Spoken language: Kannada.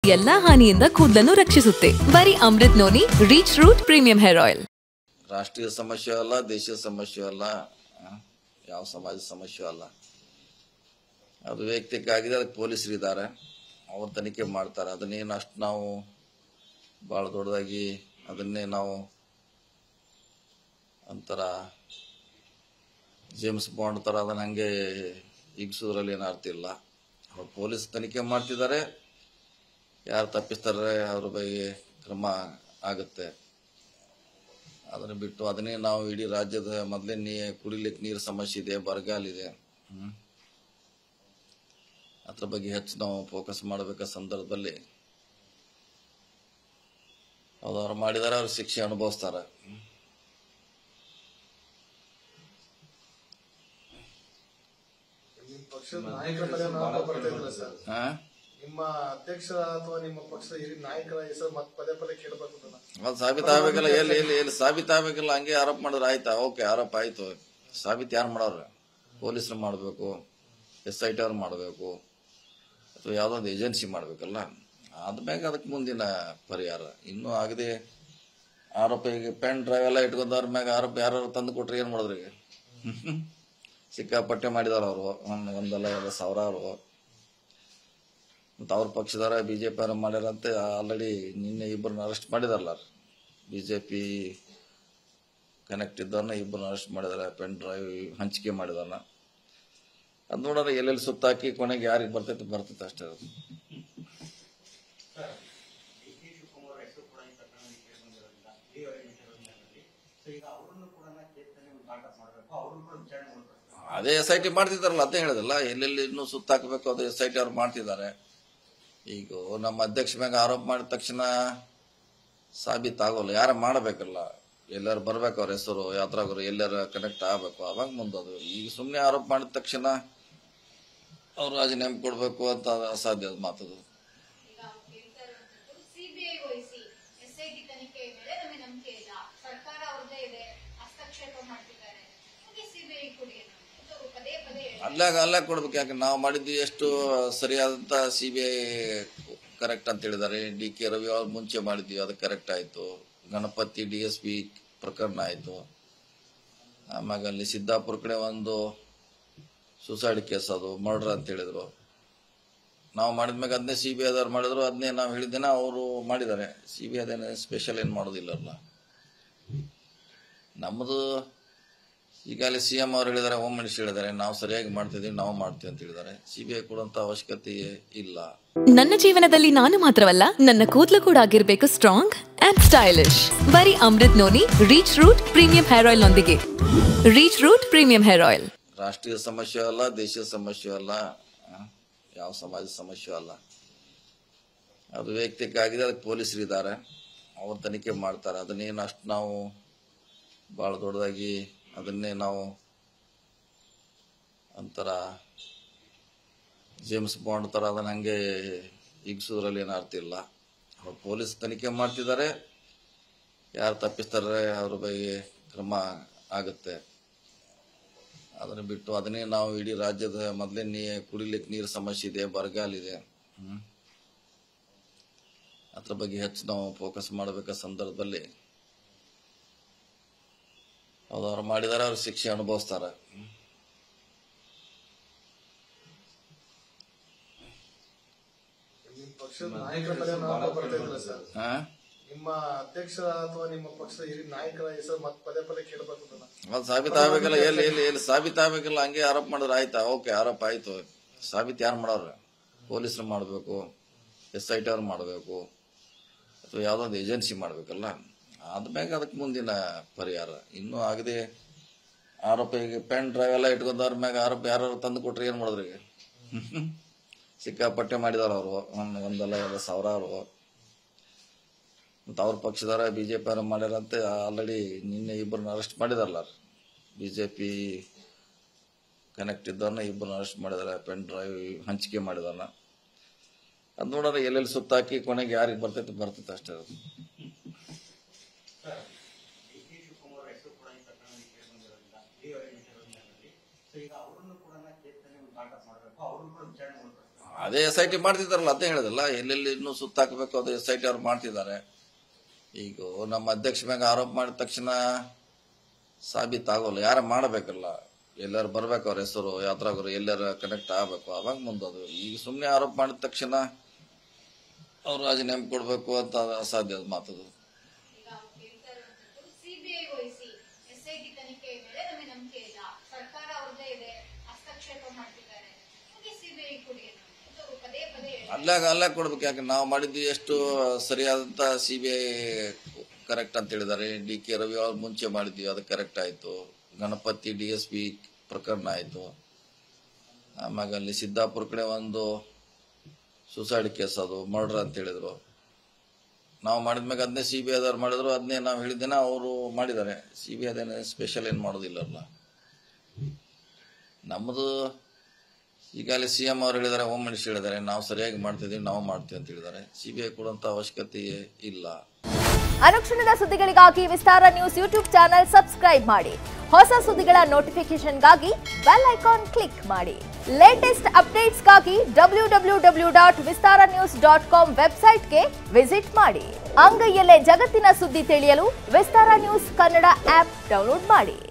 ಎಲ್ಲಾ ಹಾನಿಯಿಂದ ಕೂದಲನ್ನು ರಕ್ಷಿಸುತ್ತೆ ಬರೀ Amrit noni reach root premium hair oil ರಾಷ್ಟ್ರೀಯ ಸಮಸ್ಯೆ ಅಲ್ಲ ದೇಶದ ಸಮಸ್ಯೆ ಅಲ್ಲ ಆ, ಯಾವ ಸಮಾಜದ ಸಮಸ್ಯೆ ಅಲ್ಲ ಅದು ವೈಯಕ್ತಿಕ ಆಗಿದೆ ಅದಕ್ಕೆ ಪೊಲೀಸರು ಇದ್ದಾರೆ ಅವ್ರು ತನಿಖೆ ಮಾಡ್ತಾರೆ ಅದನ್ನೇನು ಅಷ್ಟು ನಾವು ಭಾಳ ದೊಡ್ಡದಾಗಿ ಅದನ್ನೇ ನಾವು ಒಂಥರ ಜೇಮ್ಸ್ ಬಾಂಡ್ ಥರ ಅದನ್ನ ಹಂಗೆ ಹಿಗ್ಸೋದ್ರಲ್ಲಿ ಏನು ಅರ್ಥ ಇಲ್ಲ ಅವ್ರು ಪೊಲೀಸ್ ತನಿಖೆ ಮಾಡ್ತಿದ್ದಾರೆ ಯಾರು ತಪ್ಪಿಸ್ತಾರೆ ಅವ್ರ ಬಗ್ಗೆ ಕ್ರಮ ಆಗುತ್ತೆ ಅದನ್ನು ಬಿಟ್ಟು ಅದನ್ನೇ ನಾವು ಇಡೀ ರಾಜ್ಯದ ಮೊದಲೇ ನೀ ಕುಡಿಲಿಕ್ಕೆ ನೀರು ಸಮಸ್ಯೆ ಇದೆ ಬರಗಾಲ ಇದೆ ಹ್ಮ್. ಅದ್ರ ಬಗ್ಗೆ ಹೆಚ್ಚು ನಾವು ಫೋಕಸ್ ಮಾಡಬೇಕ ಸಂದರ್ಭದಲ್ಲಿ ಹೌದು ಅವ್ರು ಮಾಡಿದಾರೆ ಅವ್ರು ಶಿಕ್ಷೆ ಅನುಭವಿಸ್ತಾರೆ ಹ್ಮ್. ನಿಮ್ಮ ಪಕ್ಷದ ನಾಯಕರ ಮೇಲೆ ನಾವು ಬರ್ತಾ ಇದ್ರಲ್ಲ ಸರ್ ಹಾ? ನಿಮ್ಮ ಅಧ್ಯಕ್ಷ ಅಥವಾ ನಿಮ್ಮ ಪಕ್ಷದ ಹಿರಿಯ ನಾಯಕರ ಹೆಸರು ಮತ್ತೆ ಪದೇ ಪದೇ ಕೇಳಬೇಕು ಅಂತ ಅದು ಸಾಬೀತಾಗಬೇಕಲ್ಲ ಎಲ್ಲಿ ಎಲ್ಲಿ ಎಲ್ಲಿ ಸಾಬೀತಾಗಬೇಕಲ್ಲ ಹಂಗೆ ಆರೋಪ ಮಾಡಿದ್ರೆ ಆಯ್ತಾ ಓಕೆ ಆರೋಪ ಆಯ್ತು ಸಾಬೀತು ಯಾರು ಮಾಡೋರು ಪೊಲೀಸರು ಮಾಡಬೇಕು ಎಸ್ ಐ ಟಿ ಅವ್ರು ಮಾಡಬೇಕು ಅಥವಾ ಯಾವುದೋ ಒಂದು ಏಜೆನ್ಸಿ ಮಾಡಬೇಕಲ್ಲ ಆದ್ಮ್ಯಾಗ ಅದಕ್ಕೆ ಮುಂದಿನ ಪರಿಹಾರ ಇನ್ನೂ ಆಗದೆ ಆರೋಪ ಈಗ ಪೆನ್ ಡ್ರೈವ್ ಎಲ್ಲ ಇಟ್ಕೊಂಡವ್ರ ಮ್ಯಾಗ ಆರೋಪ ಯಾರು ತಂದು ಕೊಟ್ರೆ ಏನು ಮಾಡಿದ್ರು ಈಗ ಸಿಕ್ಕಾಪಟ್ಟೆ ಮಾಡಿದಾರ ಅವರು ಒಂದು ಒಂದಲ್ಲ ಎರಡು ಸಾವಿರಾರು ಮತ್ತು ಅವ್ರ ಪಕ್ಷದವರ ಬಿ ಜೆ ಪಿ ಅವ್ರು ಮಾಡ್ಯಾರಂತೆ ಆಲ್ರೆಡಿ ನಿನ್ನೆ ಇಬ್ಬರನ್ನ ಅರೆಸ್ಟ್ ಮಾಡಿದಾರಲ್ಲ ಬಿ ಜೆ ಪಿ ಕನೆಕ್ಟ್ ಇದ್ದವ್ರನ್ನ ಇಬ್ಬರನ್ನ ಅರೆಸ್ಟ್ ಮಾಡಿದಾರೆ ಪೆನ್ ಡ್ರೈವ್ ಹಂಚಿಕೆ ಮಾಡಿದಾರನ್ನ ಅದು ನೋಡೋಣ ಎಲ್ಲೆಲ್ಲಿ ಸುತ್ತಾಕಿ ಕೊನೆಗೆ ಯಾರಿಗೆ ಬರ್ತೈತೆ ಬರ್ತೈತೆ ಅಷ್ಟೇ ಅದು ಅದೇ ಎಸ್ ಐ ಟಿ ಮಾಡ್ತಿದ್ದಾರಲ್ಲ ಅದೇ ಹೇಳಿದಲ್ಲ ಎಲ್ಲೆಲ್ಲಿ ಇನ್ನೂ ಸುತ್ತಾಕಬೇಕು ಅದು ಎಸ್ ಐ ಟಿ ಅವ್ರು ಮಾಡ್ತಿದ್ದಾರೆ ಈಗ ನಮ್ಮ ಅಧ್ಯಕ್ಷ ಮ್ಯಾಗ ಆರೋಪ ಮಾಡಿದ ತಕ್ಷಣ ಸಾಬೀತಾಗೋಲ್ಲ ಯಾರ ಮಾಡಬೇಕಲ್ಲ ಎಲ್ಲಾರು ಬರ್ಬೇಕು ಅವ್ರ ಹೆಸರು ಯಾತ್ರಾಗರು ಎಲ್ಲಾರ ಕನೆಕ್ಟ್ ಆಗಬೇಕು ಅವಾಗ ಮುಂದದು ಈಗ ಸುಮ್ಮನೆ ಆರೋಪ ಮಾಡಿದ ತಕ್ಷಣ ಅವ್ರು ರಾಜೀನಾಮೆ ಕೊಡಬೇಕು ಅಂತ ಅಸಾಧ್ಯ ಅದು ಮಾತದು ಈಗ ಅವ್ರು ಕೇಳ್ತಾ ಇರುವಂತದ್ದು ಸಿಬಿಐ ವಹಿಸಿ ಎಸ್ಐಟಿ ತನಿಖೆ ಮೇಲೆ ನಮಗೆ ನಂಬಿಕೆ ಇಲ್ಲ ಸರ್ಕಾರ ಅವ್ರದ್ದೇ ಇದೆ ಹಸ್ತಕ್ಷೇಪ ಮಾಡ್ತಿದ್ದಾರೆ ಹಾಗೆ ಸಿಬಿಐ ಕೊಡಿ ಅನ್ನೋದು ಇದು ಪದೇ ಪದೇ ಹೇಳ್ತಾರೆ. ಅಲ್ಲಾಗ ಅಲ್ಲಾಗ ಕೊಡ್ಬೇಕು ಯಾಕೆ ನಾವು ಮಾಡಿದ್ವಿ ಎಷ್ಟು ಸರಿಯಾದಂತ ಸಿ ಬಿ ಐ ಕರೆಕ್ಟ್ ಅಂತ ಹೇಳಿದ್ದಾರೆ ಡಿ ಕೆ ರವಿ ಅವ್ರು ಮುಂಚೆ ಮಾಡಿದ್ವಿ ಅದು ಕರೆಕ್ಟ್ ಆಯ್ತು ಗಣಪತಿ ಡಿ ಎಸ್ ಪಿ ಪ್ರಕರಣ ಆಯ್ತು ಆಮ್ಯಾಗ ಅಲ್ಲಿ ಸಿದ್ದಾಪುರ ಕಡೆ ಒಂದು ಸುಸೈಡ್ ಕೇಸ್ ಅದು ಮರ್ಡರ್ ಅಂತ ಹೇಳಿದ್ರು ನಾವು ಮಾಡಿದ್ಮ್ಯಾಗ ಅದನ್ನೇ ಸಿ ಬಿ ಐದವ್ರು ಮಾಡಿದ್ರು ಅದನ್ನೇ ನಾವು ಹೇಳಿದ್ದೇನೆ ಅವರು ಮಾಡಿದ್ದಾರೆ ಸಿ ಬಿ ಐದೇನೆ ಸ್ಪೆಷಲ್ ಏನು ಮಾಡೋದಿಲ್ಲಲ್ಲ ನಮ್ಮದು ಈಗ ಅಲ್ಲಿ ಸಿ ಎಂ ಅವ್ರು ಹೇಳಿದ್ದಾರೆ ಹೋಮ್ ಮಿನಿಸ್ಟರ್ ಹೇಳಿದ್ದಾರೆ ನಾವು ಸರಿಯಾಗಿ ಮಾಡ್ತಿದ್ದೀವಿ ನಾವು ಮಾಡ್ತೀವಿ ಅಂತ ಹೇಳಿದ್ದಾರೆ ಸಿ ಬಿ ಐ ಕೊಡುವಂತ ಅವಶ್ಯಕತೆ ಇಲ್ಲ ನನ್ನ ಜೀವನದಲ್ಲಿ ನಾನು ಮಾತ್ರವಲ್ಲ ನನ್ನ ಕೂದಲು ಕೂಡ ಆಗಿರ್ಬೇಕು ಸ್ಟ್ರಾಂಗ್ ಅಂಡ್ ಸ್ಟೈಲಿಶ್ ಬರೀ Amrit noni reach root premium hair oil ನೊಂದಿಗೆ reach root premium hair oil ರಾಷ್ಟ್ರೀಯ ಸಮಸ್ಯೆ ಅಲ್ಲ ದೇಶದ ಸಮಸ್ಯೆ ಅಲ್ಲ ಆ, ಯಾವ ಸಮಾಜದ ಸಮಸ್ಯೆ ಅಲ್ಲ ಅದು ವೈಯಕ್ತಿಕ ಆಗಿದೆ ಅದಕ್ಕೆ ಪೊಲೀಸರು ಇದ್ದಾರೆ ಅವ್ರು ತನಿಖೆ ಮಾಡ್ತಾರೆ ಅದನ್ನೇನು ಅಷ್ಟು ನಾವು ಭಾಳ ದೊಡ್ಡದಾಗಿ ಅದನ್ನೇ ನಾವು ಒಂಥರ ಜೇಮ್ಸ್ ಬಾಂಡ್ ಥರ ಅದನ್ನ ಹಂಗೆ ಹಿಗ್ಸೋದ್ರಲ್ಲಿ ಏನು ಅರ್ಥ ಇಲ್ಲ ಅವ್ರು ಪೊಲೀಸ್ ತನಿಖೆ ಮಾಡ್ತಿದ್ದಾರೆ ಯಾರು ತಪ್ಪಿಸ್ತಾರೆ ಅವ್ರ ಬಗ್ಗೆ ಕ್ರಮ ಆಗುತ್ತೆ ಅದನ್ನು ಬಿಟ್ಟು ಅದನ್ನೇ ನಾವು ಇಡೀ ರಾಜ್ಯದ ಮೊದಲೇ ನೀ ಕುಡಿಲಿಕ್ಕೆ ನೀರು ಸಮಸ್ಯೆ ಇದೆ ಬರಗಾಲ ಇದೆ ಹ್ಮ್. ಅದ್ರ ಬಗ್ಗೆ ಹೆಚ್ಚು ನಾವು ಫೋಕಸ್ ಮಾಡಬೇಕ ಸಂದರ್ಭದಲ್ಲಿ ಹೌದು ಅವ್ರು ಮಾಡಿದಾರೆ ಅವ್ರು ಶಿಕ್ಷೆ ಅನುಭವಿಸ್ತಾರೆ ಹ್ಮ್. ನಿಮ್ಮ ಪಕ್ಷದ ನಾಯಕರ ಮೇಲೆ ನಾವು ಬರ್ತಾ ಇದ್ರಲ್ಲ ಸರ್ ಹಾ? ನಿಮ್ಮ ಅಧ್ಯಕ್ಷ ಅಥವಾ ನಿಮ್ಮ ಪಕ್ಷದ ಹಿರಿಯ ನಾಯಕರ ಹೆಸರು ಮತ್ತೆ ಪದೇ ಪದೇ ಕೇಳಬೇಕು ಅಂತ ಅದು ಸಾಬೀತಾಗಬೇಕಲ್ಲ ಎಲ್ಲಿ ಎಲ್ಲಿ ಎಲ್ಲಿ ಸಾಬೀತಾಗಬೇಕಲ್ಲ ಹಂಗೆ ಆರೋಪ ಮಾಡಿದ್ರೆ ಆಯ್ತಾ ಓಕೆ ಆರೋಪ ಆಯ್ತು ಸಾಬೀತು ಯಾರು ಮಾಡೋರು ಪೊಲೀಸರು ಮಾಡಬೇಕು ಎಸ್ ಐ ಟಿ ಅವ್ರು ಮಾಡಬೇಕು ಅಥವಾ ಯಾವುದೋ ಒಂದು ಏಜೆನ್ಸಿ ಮಾಡಬೇಕಲ್ಲ ಆದ್ಮ್ಯಾಗ ಅದಕ್ಕೆ ಮುಂದಿನ ಪರಿಹಾರ ಇನ್ನೂ ಆಗದೆ ಆರೋಪ ಈಗ ಪೆನ್ ಡ್ರೈವ್ ಎಲ್ಲ ಇಟ್ಕೊಂಡವ್ರ ಮ್ಯಾಗ ಆರೋಪ ಯಾರು ತಂದು ಕೊಟ್ರೆ ಏನು ಮಾಡಿದ್ರು ಈಗ ಸಿಕ್ಕಾಪಟ್ಟೆ ಮಾಡಿದಾರ ಅವರು ಒಂದು ಒಂದಲ್ಲ ಎರಡು ಸಾವಿರಾರು ಮತ್ತು ಅವ್ರ ಪಕ್ಷದವರ ಬಿ ಜೆ ಪಿ ಅವ್ರು ಮಾಡ್ಯಾರಂತೆ ಆಲ್ರೆಡಿ ನಿನ್ನೆ ಇಬ್ಬರನ್ನ ಅರೆಸ್ಟ್ ಮಾಡಿದಾರಲ್ಲ ಬಿ ಜೆ ಪಿ ಕನೆಕ್ಟ್ ಇದ್ದವ್ರನ್ನ ಇಬ್ಬರನ್ನ ಅರೆಸ್ಟ್ ಮಾಡಿದ್ದಾರೆ ಪೆನ್ ಡ್ರೈವ್ ಹಂಚಿಕೆ ಮಾಡಿದಾರನ್ನ ಅದು ನೋಡೋಣ ಎಲ್ಲೆಲ್ಲಿ ಸುತ್ತಾಕಿ ಕೊನೆಗೆ ಯಾರಿಗೆ ಬರ್ತೈತೆ ಬರ್ತೈತೆ ಅಷ್ಟೇ ಅದು ಅದೇ ಎಸ್ ಐ ಟಿ ಮಾಡ್ತಿದಾರಲ್ಲ ಅದೇ ಹೇಳಿದಲ್ಲ ಎಲ್ಲೆಲ್ಲಿ ಇನ್ನೂ ಸುತ್ತಾಕಬೇಕು ಅದು ಎಸ್ ಐ ಟಿ ಅವ್ರು ಮಾಡ್ತಿದ್ದಾರೆ ಈಗ ನಮ್ಮ ಅಧ್ಯಕ್ಷ ಮ್ಯಾಗ ಆರೋಪ ಮಾಡಿದ ತಕ್ಷಣ ಸಾಬೀತಾಗೋಲ್ಲ ಯಾರ ಮಾಡಬೇಕಲ್ಲ ಎಲ್ಲಾರು ಬರ್ಬೇಕು ಅವ್ರ ಹೆಸರು ಯಾತ್ರಾಗರು ಎಲ್ಲಾರ ಕನೆಕ್ಟ್ ಆಗ್ಬೇಕು ಅವಾಗ ಮುಂದದು ಈಗ ಸುಮ್ಮನೆ ಆರೋಪ ಮಾಡಿದ ತಕ್ಷಣ ಅವ್ರು ರಾಜೀನಾಮೆ ಕೊಡ್ಬೇಕು ಅಂತ ಅದು ಅಸಾಧ್ಯ ಅದು ಮಾತದು ಈಗ ಅವ್ರು ಹೇಳ್ತಾ ಇರುವಂತದ್ದು ಸಿಬಿಐ ವಹಿಸಿ ಎಸ್ ಐ ಟಿ ತನಿಖೆ ಮೇಲೆ ನಮಗೆ ನಂಬಿಕೆ ಇಲ್ಲ ಸರ್ಕಾರ ಅವ್ರದ್ದೇ ಇದೆ ಹಸ್ತಕ್ಷೇಪ ಮಾಡ್ತಿದ್ದಾರೆ ನಮಗೆ ಸಿಬಿಐ ಕೊಡಿ ಅಂತ ಪದೇ ಪದೇ ಹೇಳ್ತಾರೆ. ಅಲ್ಲಾಗ ಅಲ್ಲಾಗ ಕೊಡ್ಬೇಕು ಯಾಕೆ ನಾವು ಮಾಡಿದ್ದು ಎಷ್ಟು ಸರಿಯಾದಂತ ಸಿ ಬಿ ಐ ಕರೆಕ್ಟ್ ಅಂತ ಹೇಳಿದ್ದಾರೆ ಡಿ ಕೆ ರವಿ ಅವ್ರು ಮುಂಚೆ ಮಾಡಿದ್ವಿ ಅದು ಕರೆಕ್ಟ್ ಆಯ್ತು ಗಣಪತಿ ಡಿ ಎಸ್ ಪಿ ಪ್ರಕರಣ ಆಯ್ತು ಆಮ್ಯಾಗ ಅಲ್ಲಿ ಸಿದ್ದಾಪುರ ಕಡೆ ಒಂದು ಸುಸೈಡ್ ಕೇಸ್ ಅದು ಮರ್ಡರ್ ಅಂತ ಹೇಳಿದ್ರು ನಾವು ಮಾಡಿದ್ಮ್ಯಾಗ ಅದನ್ನೇ ಸಿ ಬಿ ಐದವ್ರು ಮಾಡಿದ್ರು ಅದನ್ನೇ ನಾವು ಹೇಳಿದ್ದೇನೆ ಅವರು ಮಾಡಿದ್ದಾರೆ ಸಿ ಬಿ ಐದೇನೆ ಸ್ಪೆಷಲ್ ಏನು ಮಾಡೋದಿಲ್ಲಲ್ಲ ನಮ್ಮದು ಈಗ ಅಲ್ಲಿ ಸಿ ಎಂ ಅವ್ರು ಹೇಳಿದ್ದಾರೆ ಹೋಮ್ ಮಿನಿಸ್ಟರ್ ಹೇಳಿದ್ದಾರೆ ನಾವು ಸರಿಯಾಗಿ ಮಾಡ್ತಿದ್ದೀವಿ ನಾವು ಮಾಡ್ತೀವಿ ಅಂತ ಹೇಳಿದ್ದಾರೆ ಸಿ ಬಿ ಐ ಕೊಡುವಂತ ಅವಶ್ಯಕತೆ ಇಲ್ಲ ಅನುಕ್ಷಣದ ಸುದ್ದಿಗಳಿಗಾಗಿ Vistara news YouTube channel subscribe ಮಾಡಿ ಹೊಸ ಸುದ್ದಿಗಳ ನೋಟಿಫಿಕೇಶನ್ಗಾಗಿ ಬೆಲ್ ಐಕಾನ್ ಕ್ಲಿಕ್ ಮಾಡಿ ಲೇಟೆಸ್ಟ್ ಅಪ್ಡೇಟ್ಸ್ಗಾಗಿ W W W dot Vistara news dot com ವೆಬ್ಸೈಟ್ಗೆ ವಿಸಿಟ್ ಮಾಡಿ ಅಂಗೈಯಲ್ಲೇ ಜಗತ್ತಿನ ಸುದ್ದಿ ತಿಳಿಯಲು Vistara news Kannada app download ಮಾಡಿ